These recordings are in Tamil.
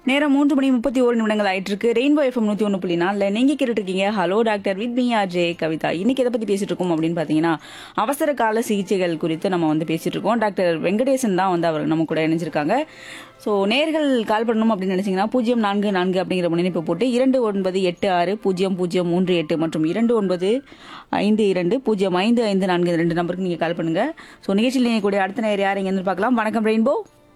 நேரம் மூன்று மணி முப்பத்தி ஒரு நிமிடங்கள் ஆயிட்டு இருக்கு ரெயின்போ எஃப்எம் நூத்தி ஒன்று புள்ளி நாலில் நீங்க கேட்டுட்டு இருக்கீங்க hello doctor with me J Kavitha இன்னைக்கு எதை பத்தி பேசிட்டு இருக்கோம் அப்படின்னு பாத்தீங்கன்னா அவசர கால சிகிச்சைகள் குறித்து நம்ம வந்து பேசிட்டு இருக்கோம் டாக்டர் வெங்கடேசன் தான் வந்து அவர் நம்ம கூட இணைஞ்சிருக்காங்க ஸோ நேர்கள் கால் பண்ணணும் அப்படின்னு நினைச்சீங்கன்னா பூஜ்ஜியம் நான்கு நான்கு அப்படிங்கிற முன்னிணைப்பு போட்டு இரண்டு ஒன்பது எட்டு ஆறு பூஜ்ஜியம் பூஜ்ஜியம் மூன்று எட்டு மற்றும் இரண்டு ஒன்பது ஐந்து இரண்டு பூஜ்ஜியம் ஐந்து ஐந்து நான்கு இந்த ரெண்டு நம்பருக்கு நீங்க கால் பண்ணுங்க ஸோ நிகழ்ச்சியில் நீங்கள் கூட அடுத்த நேரம் யார் எங்கேருந்து பார்க்கலாம் வணக்கம் ரெயின்போ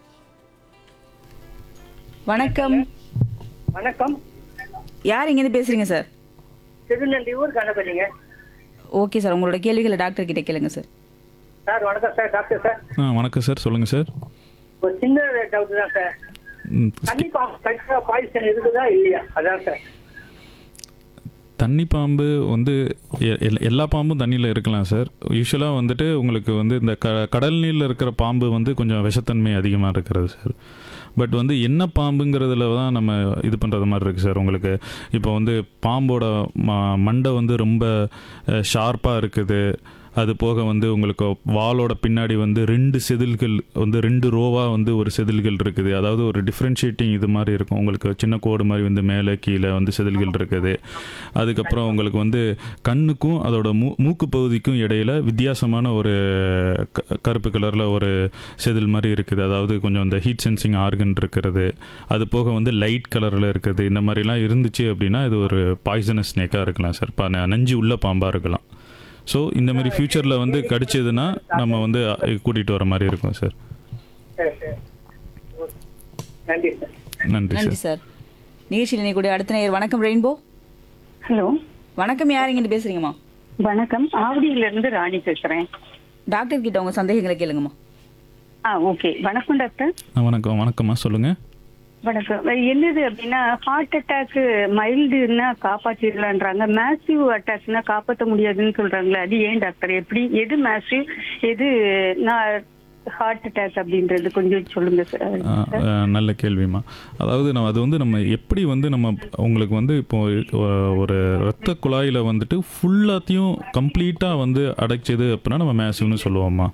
வணக்கம் வணக்கம் யார் இங்கேருந்து பேசுறீங்க சார் திருநெல்லியூர் கணபதிங்க ஓகே சார் உங்களோட கேள்விகளை டாக்டர் கிட்ட கேளுங்க சார் சார் வணக்கம் சார் டாக்டர் சார் ஆ வணக்கம் சார் சொல்லுங்கள் சார் ஒரு சின்ன டவுட் தான் சார் ம், தண்ணி கண்டிப்பா பாய்சன் இருக்குதா இல்லையா அதான் சார் தண்ணி பாம்பு வந்து எ- எல்- எல்லா பாம்பும் தண்ணியில் இருக்கலாம் சார் யூஸ்வலாக வந்துட்டு உங்களுக்கு வந்து இந்த க கடல் நீரில் இருக்கிற பாம்பு வந்து கொஞ்சம் விஷத்தன்மை அதிகமாக இருக்கிறது சார் பட் வந்து என்ன பாம்புங்கிறதுல தான் நம்ம இது பண்ணுறது மாதிரி இருக்குது சார் உங்களுக்கு இப்போ வந்து பாம்போட ம மண்டை வந்து ரொம்ப ஷார்ப்பாக இருக்குது அது போக வந்து உங்களுக்கு வாலோட பின்னாடி வந்து ரெண்டு செதில்கள் வந்து ரெண்டு ரோவாக வந்து ஒரு செதில்கள் இருக்குது அதாவது ஒரு டிஃப்ரென்ஷியேட்டிங் இது மாதிரி இருக்கும் உங்களுக்கு சின்ன கோடு மாதிரி வந்து மேலே கீழே வந்து செதில்கள் இருக்குது அதுக்கப்புறம் உங்களுக்கு வந்து கண்ணுக்கும் அதோட மூ மூக்கு பகுதிக்கும் இடையில வித்தியாசமான ஒரு க- கருப்பு கலரில் ஒரு செதில் மாதிரி இருக்குது அதாவது கொஞ்சம் இந்த ஹீட் சென்சிங் ஆர்கன் இருக்கிறது அது போக வந்து லைட் கலரில் இருக்குது இந்த மாதிரிலாம் இருந்துச்சு அப்படின்னா இது ஒரு பாய்சனஸ் ஸ்னேக்காக இருக்கலாம் சார் ப நஞ்சு உள்ள பாம்பாக இருக்கலாம் ஸோ இந்த மாதிரி ஃப்யூச்சரில் வந்து கடிச்சதுன்னா நம்ம வந்து கூட்டிகிட்டு வர மாதிரி இருக்கும் சார் சரி சரி நன்றி சார் நன்றி நன்றி சார் சார் நிகழ்ச்சியில் நீ கூட அடுத்த நேயர் வணக்கம் ரெயின்போ ஹலோ வணக்கம் யார் இங்கிட்டு பேசுறீங்கம்மா வணக்கம் ஆவடியில இருந்து ராணி பேசுறேன் டாக்டர் கிட்ட உங்க சந்தேகங்களை கேளுங்கம்மா ஆ ஓகே வணக்கம் டாக்டர் ஆ, வணக்கம் வணக்கம்மா சொல்லுங்கள் வணக்கம் என்னது அப்படின்னா ஹார்ட் அட்டாக் மைல்டுன்னா காப்பாற்றிடலான்றாங்க மேசிவ் அட்டாக்னா காப்பாற்ற முடியாதுன்னு சொல்றாங்களே அது ஏன் டாக்டர் எப்படி எது மேசிவ் எது நான் ஹார்ட் அட்டாக் அப்படின்றது கொஞ்சம் சொல்லுங்க சார் ஆ, ஆ, நல்ல கேள்விம்மா அதாவது நம்ம அது வந்து நம்ம எப்படி வந்து நம்ம உங்களுக்கு வந்து இப்போ ஒ- ஒரு ரத்த குழாயில் வந்துட்டு ஃபுல்லாத்தையும் கம்ப்ளீட்டாக வந்து அடைச்சது அப்படின்னா நம்ம மேசிவ்னு சொல்லுவோம்மா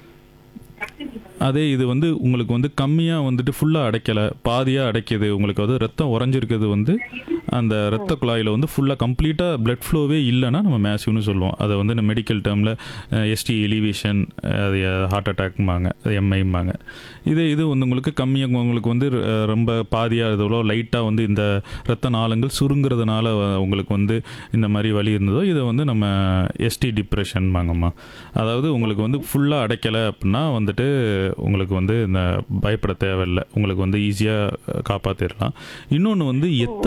அதே இது வந்து உங்களுக்கு வந்து கம்மியாக வந்துட்டு ஃபுல்லாக அடைக்கலை பாதியாக அடைக்குது உங்களுக்கு வந்து ரத்தம் உறைஞ்சிருக்கிறது வந்து அந்த ரத்த குழாயில் வந்து ஃபுல்லாக கம்ப்ளீட்டாக பிளட் ஃப்ளோவே இல்லைன்னா நம்ம மேசிவ்னு சொல்லுவோம் அதை வந்து இந்த மெடிக்கல் டேர்மில் எஸ்டி எலிவேஷன் அது ஹார்ட் அட்டாக்ம்பாங்க எம்ஐம்பாங்க இதே இது வந்து உங்களுக்கு கம்மியாக உங்களுக்கு வந்து அஹ், ரொம்ப பாதியாக இதோ லைட்டாக வந்து இந்த ரத்த நாளங்கள் சுருங்குறதுனால வ- உங்களுக்கு வந்து இந்த மாதிரி வலி இருந்ததோ இதை வந்து நம்ம எஸ்டி டிப்ரெஷன் வாங்கம்மா அதாவது உங்களுக்கு வந்து ஃபுல்லாக அடைக்கலை அப்படின்னா வந்துட்டு உங்களுக்கு வந்து இந்த பயப்பட தேவையில்லை உங்களுக்கு வந்து ஈஸியாக காப்பாற்றிடலாம் இன்னொன்று வந்து எத்தனை